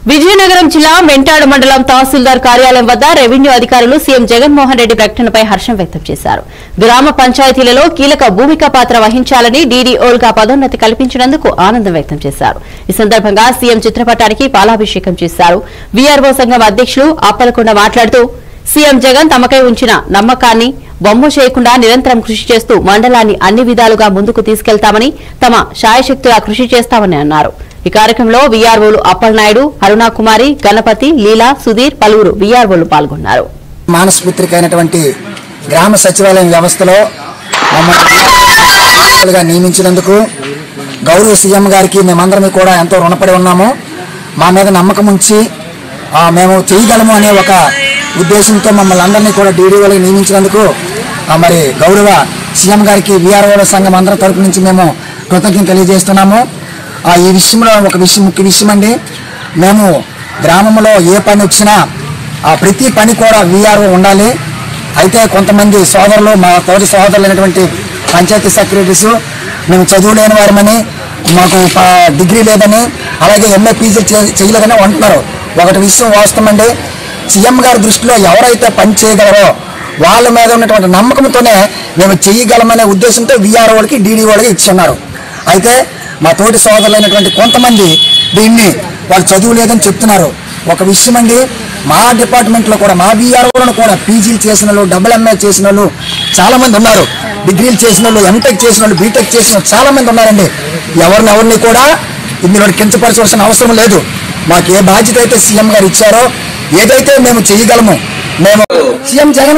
విజయనగరం జిల్లా మెంటాడు మండలం తహసీల్దార్ కార్యాలయం వద్ద రెవెన్యూ అధికారులు సీఎం జగన్మోహన్ రెడ్డి ప్రకటనపై హర్షం వ్యక్తం చేశారు గ్రామ పంచాయతీలలో కీలక భూమిక పాత్ర వహించాలని డీడీఓలుగా పదోన్నతి కల్పించినందుకు ఆనందం వ్యక్తం చేశారు ఈ సందర్భంగా సీఎం చిత్రపటానికి పాలాభిషేకం చేశారు వీఆర్ఓ సంఘం అధ్యక్షులు అప్పలకొండ మాట్లాడుతూ సీఎం జగన్ తమకై ఉంచిన నమ్మకాన్ని బొమ్మ చేయకుండా నిరంతరం కృషి చేస్తూ మండలాన్ని అన్ని విధాలుగా ముందుకు తీసుకెళ్తామని తమ శాయశక్తులా కృషి చేస్తామని అన్నారు ఈ కార్యక్రమంలో వీఆర్ఓలు అప్పలనాయుడు అరుణాకుమారి గణపతి లీలా సుధీర్ పలువురు వీఆర్ఓలు పాల్గొన్నారు మానసపుత్రిక అయినటువంటి గ్రామ సచివాలయం వ్యవస్థలో మమ్మల్ని గా నియమించినందుకు గౌరవ సీఎం గారికి మేమందరం కూడా ఎంతో రుణపడి ఉన్నాము మా మీద నమ్మకం ఉంచి ఆ, మేము చేయగలము అనే ఒక ఉద్దేశంతో మమ్మల్ని అందరినీ కూడా డీడీఓలుగా నియమించినందుకు ఆ, మరి గౌరవ సీఎం గారికి వీఆర్ఓల సంఘం అందరి తరపు నుంచి మేము కృతజ్ఞత తెలియజేస్తున్నాము ఆ, ఈ విషయంలో ఒక విషయం ముఖ్య విషయం అండి మేము గ్రామంలో ఏ పని వచ్చినా ఆ ప్రతి పని కూడా వీఆర్ఓ ఉండాలి అయితే కొంతమంది సోదరులు మా తోటి సోదరులు అయినటువంటి పంచాయతీ సెక్రటరీస్ మేము చదువు లేని వారమని మాకు ప- డిగ్రీ లేదని అలాగే ఎంఏ పీజీ చే- చేయలేదని అంటున్నారు ఒకటి విషయం వాస్తవమండి సీఎం గారి దృష్టిలో ఎవరైతే పని చేయగలరో వాళ్ళ మీద ఉన్నటువంటి నమ్మకంతోనే మేము చేయగలమనే ఉద్దేశంతో వీఆర్ఓలకి డీడీఓలకి ఇచ్చున్నారు అయితే మా తోటి సోదరులైనటువంటి కొంతమంది దీన్ని వాళ్ళు చదువు లేదని చెప్తున్నారు ఒక విషయం అండి మా డిపార్ట్మెంట్లో కూడా మా బీఆర్ఓలను కూడా పీజీలు చేసిన వాళ్ళు డబుల్ ఎంఏ చేసిన వాళ్ళు చాలా మంది ఉన్నారు డిగ్రీలు చేసిన వాళ్ళు ఎంటెక్ చేసిన వాళ్ళు బీటెక్ చేసిన వాళ్ళు చాలా మంది ఉన్నారండి ఎవరిని ఎవరిని కూడా ఇందులో కించపరచవలసిన అవసరం లేదు మాకు ఏ బాధ్యత అయితే సీఎం గారు ఇచ్చారో ఏదైతే మేము చేయగలము మేము సీఎం జగన్